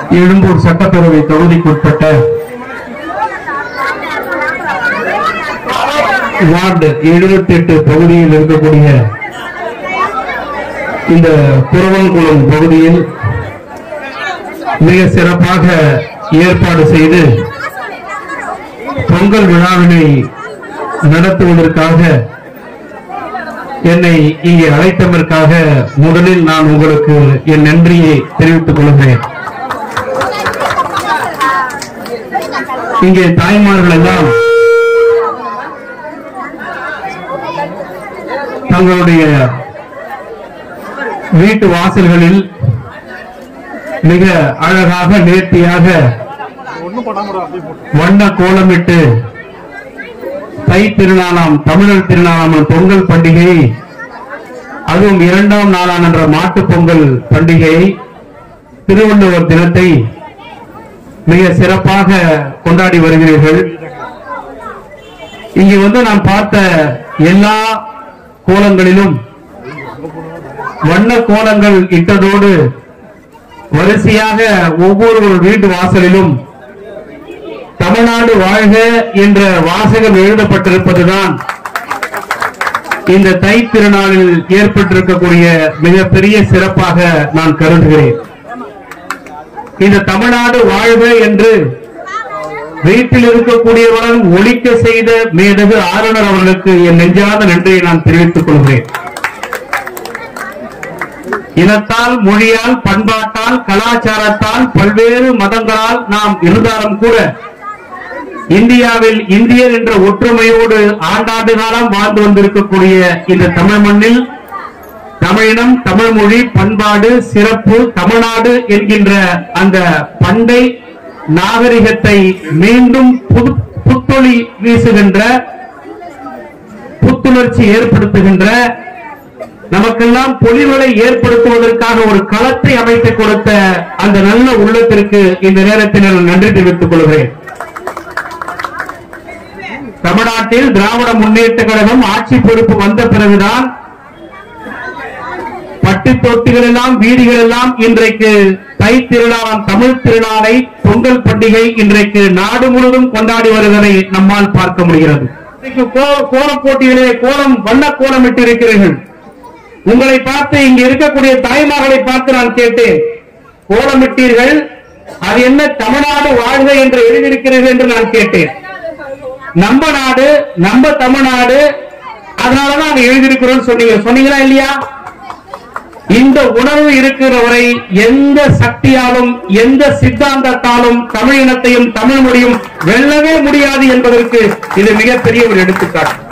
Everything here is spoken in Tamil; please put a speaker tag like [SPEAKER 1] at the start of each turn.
[SPEAKER 1] எழும்பூர் சட்டப்பேரவை தொகுதிக்குட்பட்ட வார்டு எழுபத்தி எட்டு பகுதியில் இருக்கக்கூடிய இந்த புறவங்குளம் பகுதியில் மிக சிறப்பாக ஏற்பாடு செய்து பொங்கல் விழாவினை நடத்துவதற்காக என்னை இங்கே அழைத்ததற்காக முதலில் நான் உங்களுக்கு என் நன்றியை தெரிவித்துக் கொள்கிறேன் இங்கே தாய்மார்கள் எல்லாம் தங்களுடைய வீட்டு வாசல்களில் மிக அழகாக நேர்த்தியாக வண்ண கோலமிட்டு தை திருநாளாம் தமிழர் திருநாளாம் பொங்கல் பண்டிகையை அதுவும் இரண்டாம் நாளான என்ற மாட்டுப் பொங்கல் பண்டிகையை திருவள்ளுவர் தினத்தை மிக சிறப்பாக கொண்டாடி வருகிறீர்கள் இங்கே வந்து நான் பார்த்த எல்லா கோலங்களிலும் வண்ண கோலங்கள் இட்டதோடு வரிசையாக ஒவ்வொரு வீட்டு வாசலிலும் தமிழ்நாடு வாழ்க என்ற வாசகம் எழுதப்பட்டிருப்பதுதான் இந்த தை திருநாளில் ஏற்பட்டிருக்கக்கூடிய மிகப்பெரிய சிறப்பாக நான் கருதுகிறேன் இந்த தமிழ்நாடு வாழ்க என்று வீட்டில் இருக்கக்கூடியவருடன் ஒழிக்க செய்த மேதகு ஆளுநர் அவர்களுக்கு என் நெஞ்சாத நன்றியை நான் தெரிவித்துக் கொள்கிறேன் இனத்தால் மொழியால் பண்பாட்டால் கலாச்சாரத்தால் பல்வேறு மதங்களால் நாம் இருந்தாலும் கூட இந்தியாவில் இந்தியர் என்ற ஒற்றுமையோடு ஆண்டாண்டு காலம் வாழ்ந்து வந்திருக்கக்கூடிய இந்த தமிழ் மண்ணில் தமிழினம் தமிழ் மொழி பண்பாடு சிறப்பு தமிழ்நாடு என்கின்ற அந்த பண்டை நாகரிகத்தை மீண்டும் புது புத்தொளி வீசுகின்ற புத்துணர்ச்சி ஏற்படுத்துகின்ற நமக்கெல்லாம் பொலிவுகளை ஏற்படுத்துவதற்காக ஒரு களத்தை அமைத்து கொடுத்த அந்த நல்ல உள்ளத்திற்கு இந்த நேரத்தில் நான் நன்றி தெரிவித்துக் கொள்கிறேன் தமிழ்நாட்டில் திராவிட முன்னேற்ற கழகம் ஆட்சி பொறுப்பு வந்த பிறகுதான் பட்டி தொட்டிகள் எல்லாம் வீதிகள் எல்லாம் இன்றைக்கு தை திருநாளாம் தமிழ் திருநாளை பொங்கல் பண்டிகை இன்றைக்கு நாடு முழுவதும் கொண்டாடி வருவதை நம்மால் பார்க்க முடிகிறது இன்றைக்கு கோ- கோலப் போட்டியிலே கோலம் வண்ண கோலம் இட்டிருக்கிறீர்கள் உங்களை பார்த்து இங்க இருக்கக்கூடிய தாய்மார்களை பார்த்து நான் கேட்டேன் கோலமிட்டீர்கள் அது என்ன தமிழ்நாடு வாழ்க என்று எழுதியிருக்கிறீர்கள் என்று நான் கேட்டேன் நம்ம நாடு நம்ம தமிழ்நாடு அதனாலதான் அங்க எழுதியிருக்கிறோம் சொன்னீங்க சொன்னீங்களா இல்லையா இந்த உணர்வு இருக்கிற வரை எந்த சக்தியாலும் எந்த சித்தாந்தத்தாலும் தமிழ் இனத்தையும் தமிழ் மொழியும் வெல்லவே முடியாது என்பதற்கு இது மிகப்பெரிய ஒரு எடுத்துக்காட்டு